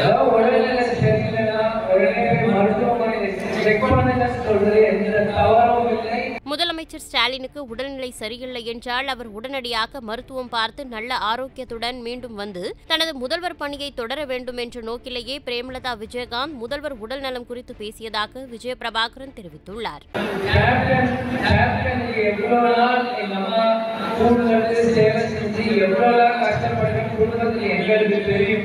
ஏதாவது உடல்நிலை சரியில்லைன்னா உடனே போய் மருத்துவமனையில் செக் பண்ணுங்க சொல்றது எந்த தவறும் இல்லை முதலமைச்சர் ஸ்டாலினுக்கு உடல்நிலை சரியில்லை என்றால் அவர் உடனடியாக மருத்துவம் பார்த்து நல்ல ஆரோக்கியத்துடன் மீண்டும் வந்து தனது முதல்வர் பணியை தொடர வேண்டும் என்ற நோக்கிலேயே பிரேமலதா விஜயகாந்த் முதல்வர் உடல்நலம் குறித்து பேசியதாக விஜய பிரபாகரன் தெரிவித்துள்ளார் கேப்டன் கேப்டனுக்கு எவ்வளவு நாள் எங்க அம்மா கூட இருந்து சேவை செஞ்சு எவ்வளவு நாள் கஷ்டப்பட்டு குடும்பத்துக்கு எங்களுக்கு தெரியும்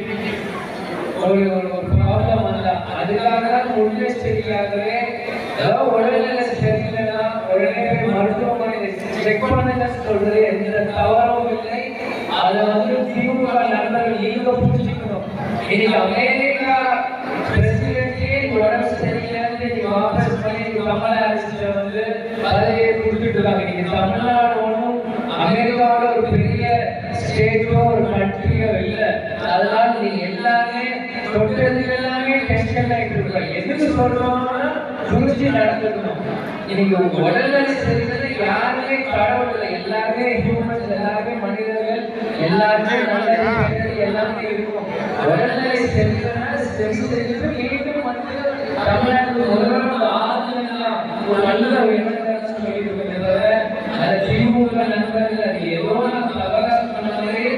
ஒரு ஒரு ப்ராப்ளம் வந்தா அதுக்காக தான் முன்னெச்சரிக்கையாகவே ஏதாவது உடல்நிலை சரியில்லைன்னா உடனே போய் மருத்துவமனையில் செக் பண்ணுங்க சொல்றது எந்த தவறும் இல்லை அதை வந்து திமுக நண்பர்கள் நீங்க புரிஞ்சுக்கணும் இன்னைக்கு அமெரிக்கா பிரசிடென்டே உடம்பு சரியில்லைன்னு நீங்க வாபஸ் பண்ணி கமலா ஹாரிஸ்ல வந்து பதவியை கொடுத்துட்டு இருக்காங்க நீங்க தமிழ்நாடு ஒன்றும் அமெரிக்காவோட ஒரு பெரிய ஸ்டேட்டோ ஒரு கண்ட்ரியோ இல்லை அதனால நீங்க எல்லாமே தொட்டதுக்கு எல்லாமே டென்ஷன் ஆகிட்டு இருக்காங்க எதுக்கு சொல்றோம்னா புரிஞ்சு நடந்துக்கணும் இன்னைக்கு உடல்நிலை சரியில்லை யாருமே கடவுள் இல்லை எல்லாருமே ஹியூமன்ஸ் எல்லாருமே மனிதர்கள் எல்லாருமே நல்லது கெட்டது எல்லாமே இருக்கும் உடல்நிலை சரியில்லைன்னா சரி செஞ்சு மீண்டும் வந்து தமிழ்நாட்டு முதல்வர் ஆதரலாம் ஒரு நல்ல எண்ணத்தை சொல்லிட்டு இருக்கேன் தவிர அது திமுக நண்பர்கள் அது ஏதோ நான் தவறாக சொன்ன மாதிரி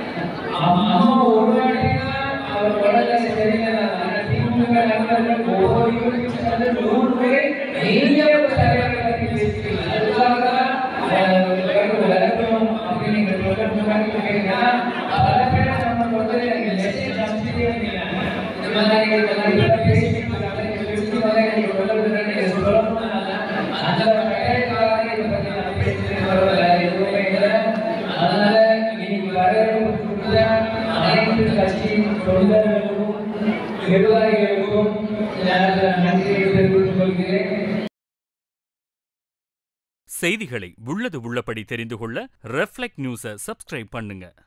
அம்மா ஒரு வாட்டிதான் அவர் உடல்நிலை சரியில்லை திமுக நண்பர்கள் ஒவ்வொரு யூனிட் வந்து நூறு பேர் நீங்களே ஒரு தலைவரை பற்றி பேசிக்கிறீங்க அதுக்காக தான் விளக்கணும் அப்படின்னு நீங்க சொல்ல முன்னாடி கேட்டீங்கன்னா பல பேரை நம்ம வந்து எனக்கு மெசேஜ் அனுப்பிட்டே இருந்தீங்க இந்த மாதிரி இதெல்லாம் இப்ப பேசிட்டு இருக்காங்க நீங்க பேசி வர நீங்க சொல்ல நீங்க சொல்லணும் அந்த கட்டாயக்காக இதை பத்தி நான் பேசிட்டு வரல எதுவுமே இல்லை அதனால இன்னைக்கு வரவேற்பு அனைத்து கட்சி தொண்டர்களுக்கும் நிர்வாகிகளுக்கும் நான் நன்றியை தெரிவித்துக் கொள்கிறேன் செய்திகளை உள்ளது உள்ளபடி தெரிந்து கொள்ள ரெஃப்ளெக்ட் நியூஸை சப்ஸ்கிரைப் பண்ணுங்க